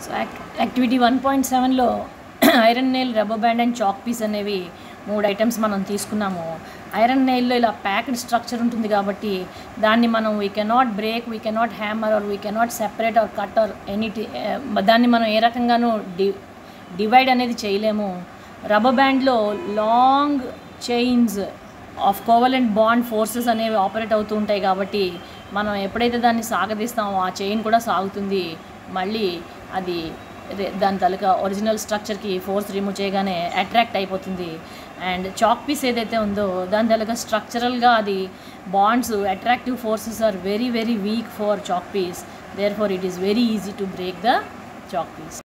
so activity one point సెవెన్లో iron nail rubber band and chalk piece అనేవి మూడు items మనం తీసుకున్నాము ఐరన్ నెయిల్లో ఇలా ప్యాక్డ్ స్ట్రక్చర్ ఉంటుంది కాబట్టి దాన్ని మనం we cannot break we cannot hammer or we cannot separate or cut or any దాన్ని మనం ఏ రకంగానూ డి డివైడ్ అనేది చేయలేము రబ్బర్ బ్యాండ్లో long chains of covalent bond forces అనేవి ఆపరేట్ అవుతూ ఉంటాయి కాబట్టి మనం ఎప్పుడైతే దాన్ని సాగదీస్తామో ఆ చైన్ కూడా సాగుతుంది మళ్ళీ అది రే- దాని తాలూకా ఒరిజినల్ స్ట్రక్చర్కి ఫోర్స్ రిమూవ్ చేయగానే అట్రాక్ట్ అయిపోతుంది అండ్ చాక్ పీస్ ఏదైతే ఉందో దాని తాలూకా స్ట్రక్చరల్గా అది bonds attractive forces are very very weak for chalk piece therefore it is very easy to break the chalk piece